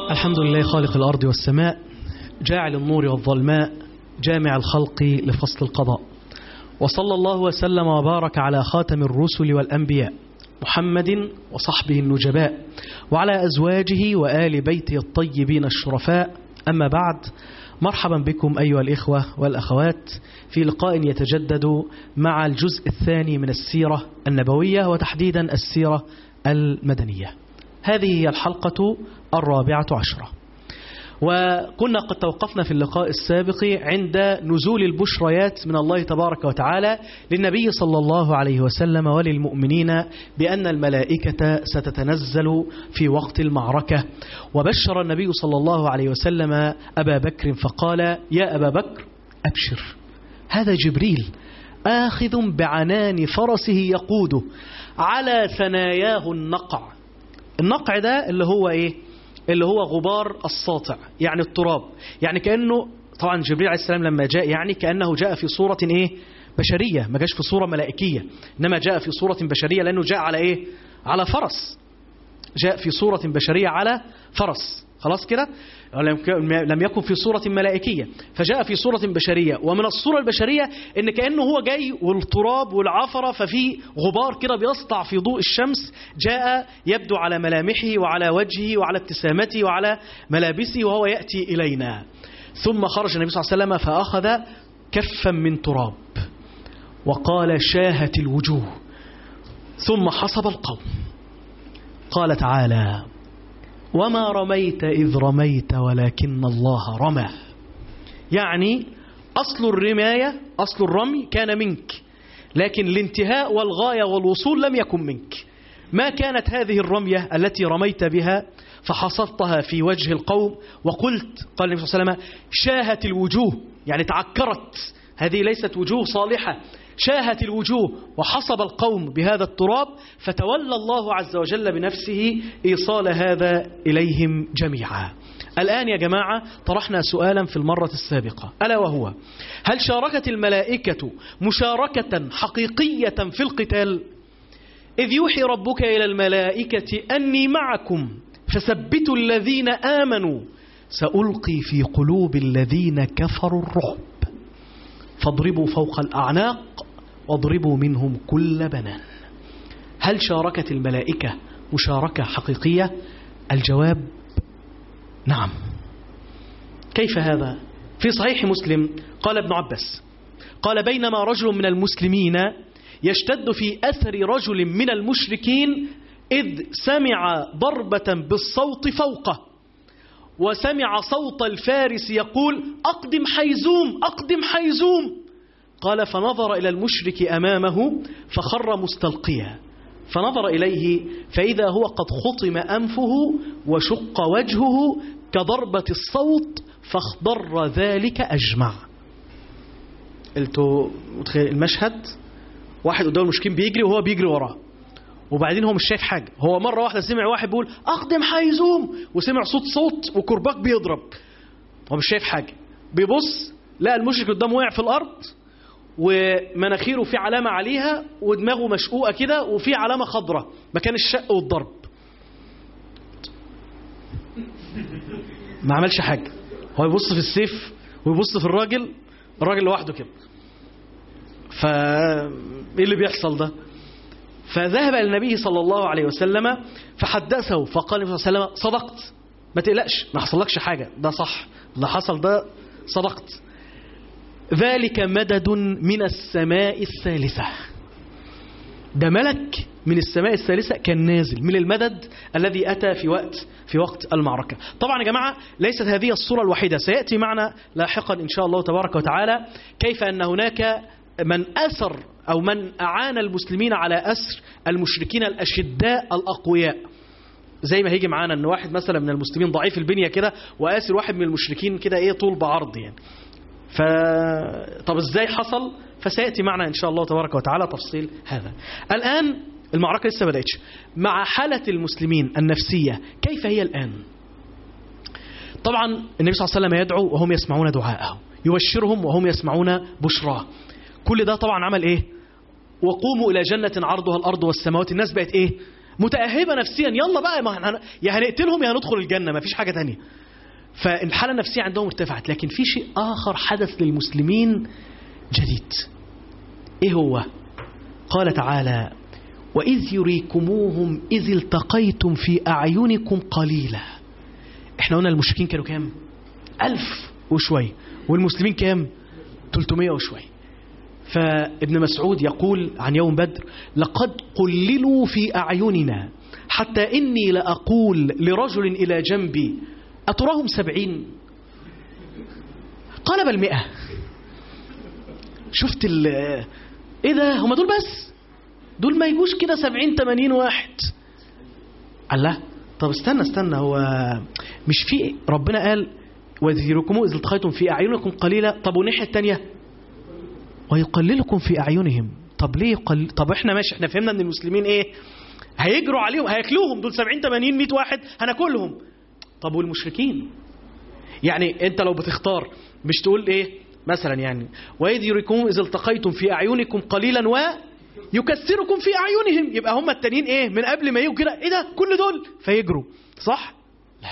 الحمد لله خالق الأرض والسماء جاعل النور والظلماء جامع الخلق لفصل القضاء وصلى الله وسلم وبارك على خاتم الرسل والأنبياء محمد وصحبه النجباء وعلى أزواجه وآل بيته الطيبين الشرفاء أما بعد مرحبا بكم أيها الإخوة والأخوات في لقاء يتجدد مع الجزء الثاني من السيرة النبوية وتحديدا السيرة المدنية هذه هي الحلقة الرابعة عشرة وكنا قد توقفنا في اللقاء السابق عند نزول البشريات من الله تبارك وتعالى للنبي صلى الله عليه وسلم وللمؤمنين بأن الملائكة ستتنزل في وقت المعركة وبشر النبي صلى الله عليه وسلم أبا بكر فقال يا أبا بكر أبشر هذا جبريل آخذ بعنان فرسه يقوده على ثناياه النقع النقع ده اللي هو ايه اللي هو غبار الساطع يعني التراب يعني كأنه طبعا جبريل عليه السلام لما جاء يعني كأنه جاء في صورة ايه بشرية ما جاش في صورة ملائكية إنما جاء في صورة بشرية لأنه جاء على ايه على فرس جاء في صورة بشرية على فرس خلاص كده لم يكن في صورة ملائكية فجاء في صورة بشرية ومن الصورة البشرية ان كأنه هو جاي والتراب والعفرة ففي غبار كده بيسطع في ضوء الشمس جاء يبدو على ملامحه وعلى وجهه وعلى ابتسامته وعلى ملابسه وهو يأتي إلينا ثم خرج النبي صلى الله عليه وسلم فأخذ كفا من تراب وقال شاهت الوجوه ثم حصب القوم قال تعالى وما رميت إذ رميت ولكن الله رمى يعني أصل الرماية أصل الرمي كان منك لكن الانتهاء والغاية والوصول لم يكن منك ما كانت هذه الرمية التي رميت بها فحصدتها في وجه القوم وقلت قال النبي صلى الله عليه وسلم شاهت الوجوه يعني تعكرت هذه ليست وجوه صالحة شاهت الوجوه وحصب القوم بهذا التراب فتولى الله عز وجل بنفسه إيصال هذا إليهم جميعا الآن يا جماعة طرحنا سؤالا في المرة السابقة ألا وهو هل شاركت الملائكة مشاركة حقيقية في القتال إذ يوحي ربك إلى الملائكة أني معكم فثبتوا الذين آمنوا سألقي في قلوب الذين كفروا الرعب فاضربوا فوق الأعناق واضربوا منهم كل بنان هل شاركت الملائكة مشاركة حقيقية الجواب نعم كيف هذا في صحيح مسلم قال ابن عباس قال بينما رجل من المسلمين يشتد في أثر رجل من المشركين إذ سمع ضربة بالصوت فوقه وسمع صوت الفارس يقول أقدم حيزوم أقدم حيزوم قال فنظر إلى المشرك أمامه فخر مستلقيا فنظر إليه فإذا هو قد خطم أنفه وشق وجهه كضربة الصوت فاخضر ذلك أجمع قلتوا المشهد واحد قدام المشركين بيجري وهو بيجري وراه وبعدين هو مش شايف حاجة هو مرة واحدة سمع واحد بيقول أقدم حيزوم وسمع صوت صوت وكرباك بيضرب هو مش شايف حاجة بيبص لقى المشرك قدامه وقع في الأرض ومناخيره في علامة عليها ودماغه مشقوقة كده وفي علامة خضراء مكان الشق والضرب ما عملش حاجة هو يبص في السيف ويبص في الراجل الراجل لوحده كده فا ايه اللي بيحصل ده فذهب إلى النبي صلى الله عليه وسلم فحدثه فقال النبي صلى الله عليه وسلم صدقت ما تقلقش ما حصلكش حاجة ده صح اللي حصل ده صدقت ذلك مدد من السماء الثالثة ده ملك من السماء الثالثة كان نازل من المدد الذي أتى في وقت في وقت المعركة طبعا يا جماعة ليست هذه الصورة الوحيدة سيأتي معنا لاحقا إن شاء الله تبارك وتعالى كيف أن هناك من أسر أو من أعان المسلمين على أسر المشركين الأشداء الأقوياء زي ما هيجي معانا ان واحد مثلا من المسلمين ضعيف البنية كده واسر واحد من المشركين كده ايه طول بعرض يعني ف طب ازاي حصل فسياتي معنا ان شاء الله تبارك وتعالى تفصيل هذا الان المعركه لسه بداتش مع حاله المسلمين النفسيه كيف هي الان طبعا النبي صلى الله عليه وسلم يدعو وهم يسمعون دعاءه يبشرهم وهم يسمعون بشراه كل ده طبعا عمل ايه وقوموا الى جنه عرضها الارض والسماوات الناس بقت ايه متأهبة نفسيا يلا بقى ما هن... يا هنقتلهم يا هندخل الجنة ما فيش حاجة تانية فالحالة النفسية عندهم ارتفعت لكن في شيء آخر حدث للمسلمين جديد إيه هو قال تعالى وإذ يريكموهم إذ التقيتم في أعينكم قليلا احنا قلنا المشركين كانوا كام ألف وشوية والمسلمين كام 300 وشوية فابن مسعود يقول عن يوم بدر لقد قللوا في أعيننا حتى إني لأقول لرجل إلى جنبي أتراهم سبعين قال بل مئة شفت ال ايه ده هم دول بس دول ما يجوش كده سبعين تمانين واحد الله طب استنى استنى هو مش في ربنا قال وذكركم إذ التقيتم في أعينكم قليلا طب والناحية التانية ويقللكم في أعينهم طب ليه يقل... طب احنا ماشي احنا فهمنا ان المسلمين ايه هيجروا عليهم هياكلوهم دول 70 80 100 واحد هناكلهم طب والمشركين يعني انت لو بتختار مش تقول ايه مثلا يعني واذ يريكم اذا التقيتم في اعينكم قليلا و يكسركم في اعينهم يبقى هم التانيين ايه من قبل ما يجوا كده ايه ده كل دول فيجروا صح لا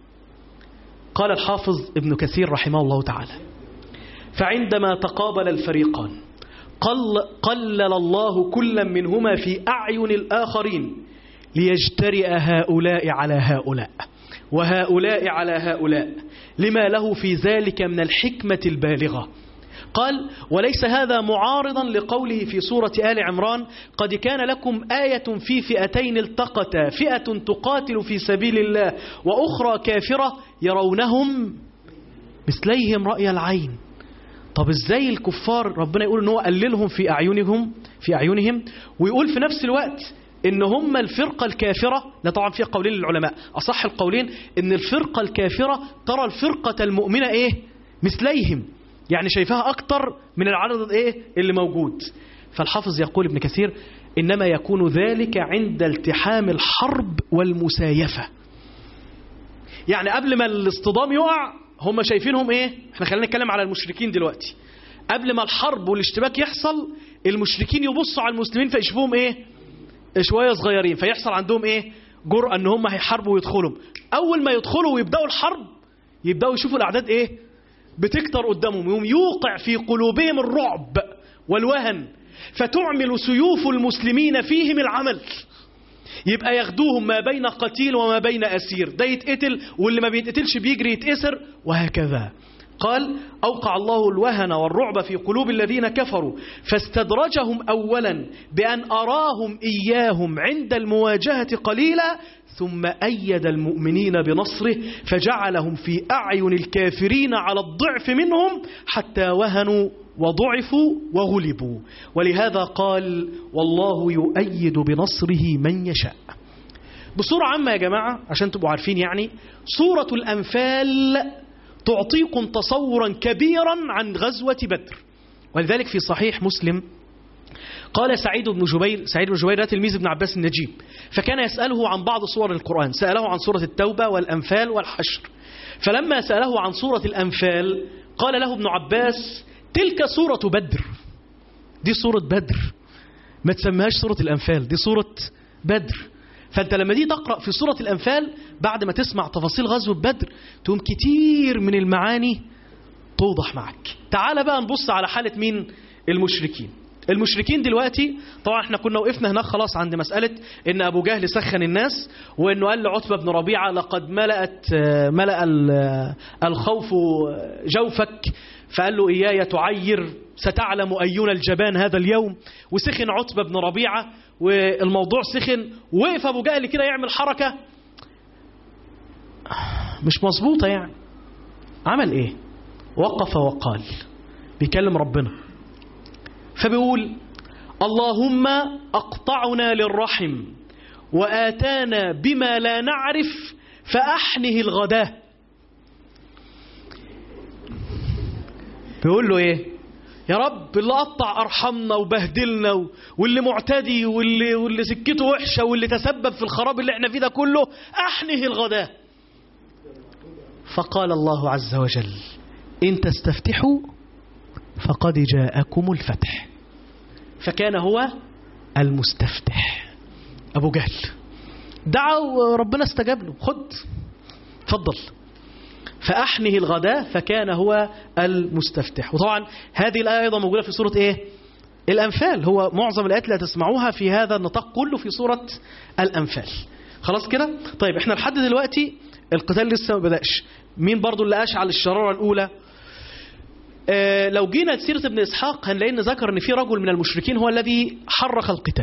قال الحافظ ابن كثير رحمه الله تعالى فعندما تقابل الفريقان قل قلل الله كلا منهما في أعين الآخرين ليجترئ هؤلاء على هؤلاء وهؤلاء على هؤلاء لما له في ذلك من الحكمة البالغة قال وليس هذا معارضا لقوله في سورة آل عمران قد كان لكم آية في فئتين التقتا فئة تقاتل في سبيل الله وأخرى كافرة يرونهم مثليهم رأي العين طب ازاي الكفار ربنا يقول ان هو قللهم في اعينهم في اعينهم ويقول في نفس الوقت ان هم الفرقه الكافره لا طبعا فيها قولين للعلماء اصح القولين ان الفرقه الكافره ترى الفرقه المؤمنه ايه مثليهم يعني شايفاها اكتر من العدد ايه اللي موجود فالحافظ يقول ابن كثير انما يكون ذلك عند التحام الحرب والمسايفه يعني قبل ما الاصطدام يقع هم شايفينهم ايه احنا خلينا نتكلم على المشركين دلوقتي قبل ما الحرب والاشتباك يحصل المشركين يبصوا على المسلمين فيشوفوهم ايه شويه صغيرين فيحصل عندهم ايه جرأة ان هم هيحاربوا ويدخلوا اول ما يدخلوا ويبداوا الحرب يبداوا يشوفوا الاعداد ايه بتكتر قدامهم يوم يوقع في قلوبهم الرعب والوهن فتعمل سيوف المسلمين فيهم العمل يبقى ياخدوهم ما بين قتيل وما بين أسير ده يتقتل واللي ما بيتقتلش بيجري يتأسر وهكذا قال أوقع الله الوهن والرعب في قلوب الذين كفروا فاستدرجهم أولا بأن أراهم إياهم عند المواجهة قليلا ثم أيد المؤمنين بنصره فجعلهم في أعين الكافرين على الضعف منهم حتى وهنوا وضعفوا وغلبوا ولهذا قال والله يؤيد بنصره من يشاء بصورة عامة يا جماعة عشان تبقوا عارفين يعني سورة الأنفال تعطيكم تصورا كبيرا عن غزوة بدر ولذلك في صحيح مسلم قال سعيد بن جبير سعيد بن جبير تلميذ ابن عباس النجيب فكان يسأله عن بعض صور القرآن سأله عن سورة التوبة والأنفال والحشر فلما سأله عن سورة الأنفال قال له ابن عباس تلك سورة بدر دي سورة بدر ما تسميهاش سورة الأنفال دي سورة بدر فأنت لما دي تقرأ في سورة الأنفال بعد ما تسمع تفاصيل غزوة بدر تقوم كتير من المعاني توضح معك تعال بقى نبص على حالة مين المشركين المشركين دلوقتي طبعا احنا كنا وقفنا هناك خلاص عند مسألة ان ابو جهل سخن الناس وانه قال لعتبة بن ربيعة لقد ملأت ملأ الخوف جوفك فقال له إياي تعير ستعلم أينا الجبان هذا اليوم وسخن عتبة بن ربيعة والموضوع سخن وقف أبو جهل كده يعمل حركة مش مظبوطة يعني عمل إيه وقف وقال بيكلم ربنا فبيقول اللهم أقطعنا للرحم وآتانا بما لا نعرف فأحنه الغداه بيقول له ايه يا رب اللي قطع ارحمنا وبهدلنا واللي معتدي واللي واللي سكته وحشه واللي تسبب في الخراب اللي احنا فيه ده كله احنه الغداء فقال الله عز وجل ان تستفتحوا فقد جاءكم الفتح فكان هو المستفتح ابو جهل دعا وربنا استجاب له خد اتفضل فأحنه الغداء فكان هو المستفتح وطبعا هذه الآية أيضا موجودة في سورة إيه الأنفال هو معظم الآيات اللي هتسمعوها في هذا النطاق كله في سورة الأنفال خلاص كده طيب احنا لحد دلوقتي القتال لسه ما بدأش مين برضو اللي أشعل الشرارة الأولى اه لو جينا لسيرة ابن إسحاق هنلاقي إن ذكر إن في رجل من المشركين هو الذي حرك القتال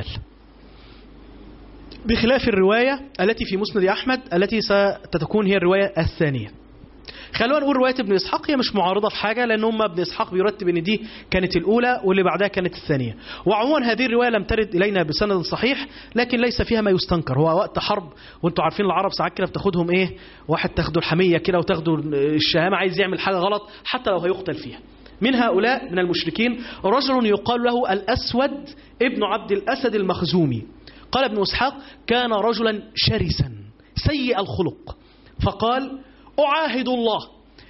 بخلاف الرواية التي في مسند أحمد التي ستكون هي الرواية الثانية خلونا نقول رواية ابن إسحاق هي مش معارضة في حاجة لأن هم ابن إسحاق بيرتب إن دي كانت الأولى واللي بعدها كانت الثانية وعموما هذه الرواية لم ترد إلينا بسند صحيح لكن ليس فيها ما يستنكر هو وقت حرب وانتوا عارفين العرب ساعات كده بتاخدهم إيه واحد تاخدوا الحمية كده وتاخدوا الشهامة عايز يعمل حاجة غلط حتى لو هيقتل فيها من هؤلاء من المشركين رجل يقال له الأسود ابن عبد الأسد المخزومي قال ابن إسحاق كان رجلا شرسا سيء الخلق فقال أعاهد الله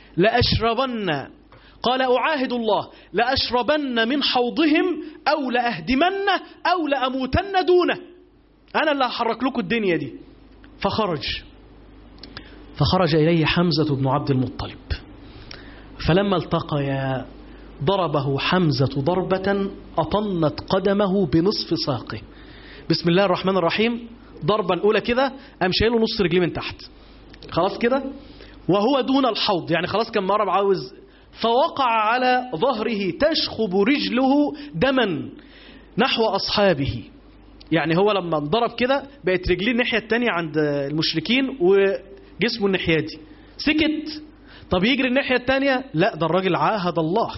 لأشربن قال أعاهد الله لأشربن من حوضهم أو لأهدمن أو لأموتن دونه أنا اللي هحرك لكم الدنيا دي فخرج فخرج إليه حمزة بن عبد المطلب فلما التقيا ضربه حمزة ضربة أطنت قدمه بنصف ساقه بسم الله الرحمن الرحيم ضربا أولى كده قام شايله نص رجليه من تحت خلاص كده وهو دون الحوض يعني خلاص كان مرة عاوز فوقع على ظهره تشخب رجله دما نحو أصحابه يعني هو لما انضرب كده بقت رجليه الناحية التانية عند المشركين وجسمه الناحية دي سكت طب يجري الناحية التانية لا ده الراجل عاهد الله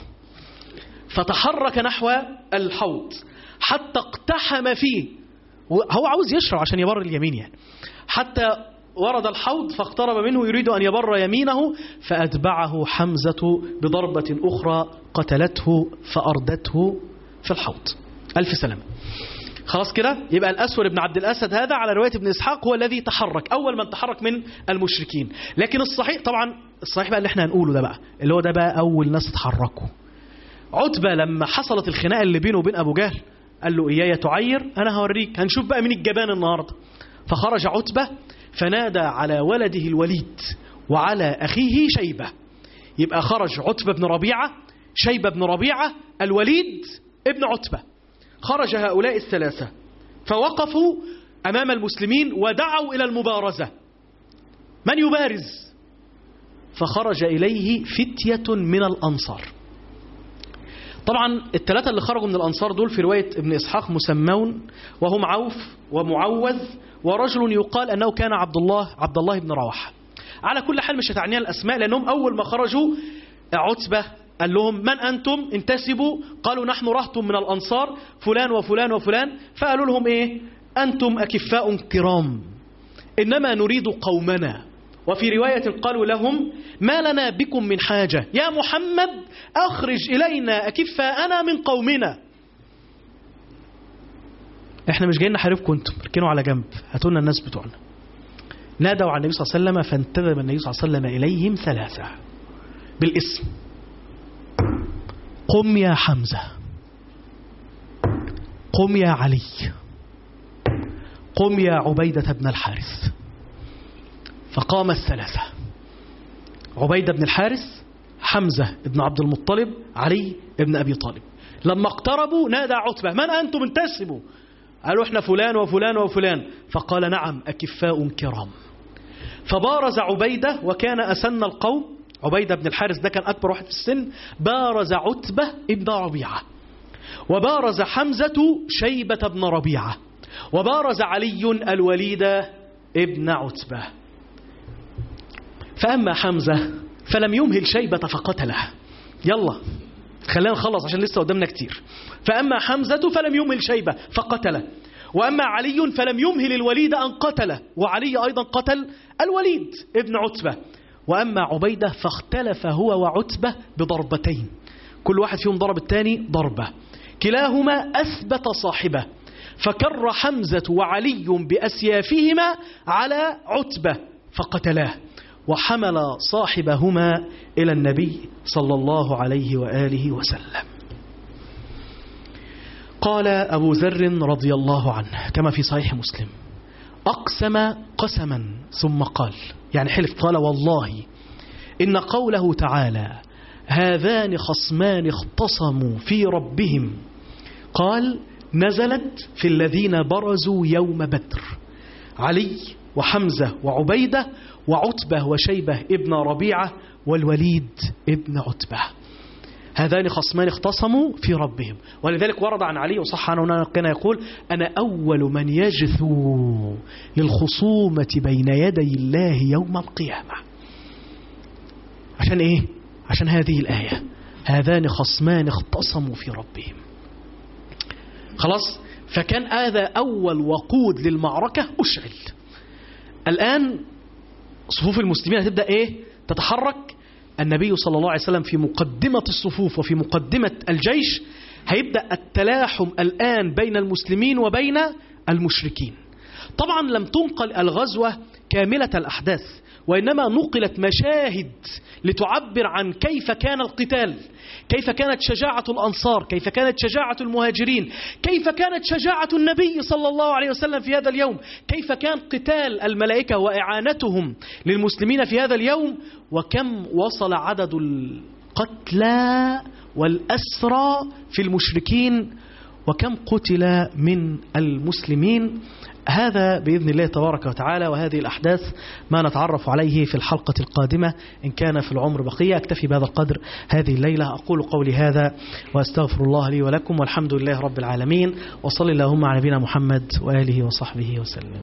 فتحرك نحو الحوض حتى اقتحم فيه هو عاوز يشرب عشان يبر اليمين يعني حتى ورد الحوض فاقترب منه يريد أن يبر يمينه فأتبعه حمزة بضربة أخرى قتلته فأردته في الحوض ألف سلامة خلاص كده يبقى الأسود بن عبد الأسد هذا على رواية ابن إسحاق هو الذي تحرك أول من تحرك من المشركين لكن الصحيح طبعا الصحيح بقى اللي احنا هنقوله ده بقى اللي هو ده بقى أول ناس اتحركوا عتبة لما حصلت الخناقة اللي بينه وبين أبو جهل قال له إياي تعير أنا هوريك هنشوف بقى مين الجبان النهاردة فخرج عتبة فنادى على ولده الوليد وعلى أخيه شيبة يبقى خرج عتبة بن ربيعة شيبة بن ربيعة الوليد ابن عتبة خرج هؤلاء الثلاثة فوقفوا أمام المسلمين ودعوا إلى المبارزة من يبارز فخرج إليه فتية من الأنصار طبعا الثلاثة اللي خرجوا من الأنصار دول في رواية ابن إسحاق مسمون وهم عوف ومعوذ ورجل يقال أنه كان عبد الله عبد الله بن رواحة على كل حال مش هتعنيها الأسماء لأنهم أول ما خرجوا عتبة قال لهم من أنتم انتسبوا قالوا نحن رهط من الأنصار فلان وفلان وفلان فقالوا لهم إيه أنتم أكفاء كرام إنما نريد قومنا وفي رواية قالوا لهم ما لنا بكم من حاجة يا محمد أخرج إلينا أكفاءنا من قومنا احنا مش جايين نحاربكم انتم اركنوا على جنب هاتوا لنا الناس بتوعنا نادوا على النبي صلى الله عليه وسلم فانتدب النبي صلى الله عليه وسلم إليهم ثلاثة بالاسم قم يا حمزة قم يا علي قم يا عبيدة بن الحارث فقام الثلاثة عبيدة بن الحارث حمزة بن عبد المطلب علي بن أبي طالب لما اقتربوا نادى عتبة من أنتم انتسبوا قالوا احنا فلان وفلان وفلان فقال نعم أكفاء كرام فبارز عبيدة وكان أسن القوم عبيدة بن الحارث ده كان أكبر واحد في السن بارز عتبة ابن ربيعة وبارز حمزة شيبة بن ربيعة وبارز علي الوليد ابن عتبة فأما حمزة فلم يمهل شيبة فقتله يلا خلينا نخلص عشان لسه قدامنا كتير فأما حمزة فلم يمهل شيبة فقتله وأما علي فلم يمهل الوليد أن قتله وعلي أيضا قتل الوليد ابن عتبة وأما عبيدة فاختلف هو وعتبة بضربتين كل واحد فيهم ضرب الثاني ضربة كلاهما أثبت صاحبه فكر حمزة وعلي بأسيافهما على عتبة فقتلاه وحمل صاحبهما إلى النبي صلى الله عليه وآله وسلم قال أبو ذر رضي الله عنه كما في صحيح مسلم أقسم قسما ثم قال يعني حلف قال والله إن قوله تعالى هذان خصمان اختصموا في ربهم قال نزلت في الذين برزوا يوم بدر علي وحمزة وعبيدة وعتبة وشيبة ابن ربيعة والوليد ابن عتبة هذان خصمان اختصموا في ربهم ولذلك ورد عن علي وصح عنه كان يقول أنا أول من يجثو للخصومة بين يدي الله يوم القيامة عشان إيه؟ عشان هذه الآية هذان خصمان اختصموا في ربهم خلاص فكان هذا أول وقود للمعركة أشعل الآن صفوف المسلمين هتبدأ إيه تتحرك النبي صلى الله عليه وسلم في مقدمة الصفوف وفي مقدمة الجيش هيبدأ التلاحم الآن بين المسلمين وبين المشركين طبعا لم تنقل الغزوة كاملة الأحداث وإنما نقلت مشاهد لتعبر عن كيف كان القتال كيف كانت شجاعة الأنصار كيف كانت شجاعة المهاجرين كيف كانت شجاعة النبي صلى الله عليه وسلم في هذا اليوم كيف كان قتال الملائكة وإعانتهم للمسلمين في هذا اليوم وكم وصل عدد القتلى والأسرى في المشركين وكم قتل من المسلمين هذا بإذن الله تبارك وتعالى وهذه الأحداث ما نتعرف عليه في الحلقة القادمة إن كان في العمر بقية أكتفي بهذا القدر هذه الليلة أقول قولي هذا وأستغفر الله لي ولكم والحمد لله رب العالمين وصل اللهم على نبينا محمد وآله وصحبه وسلم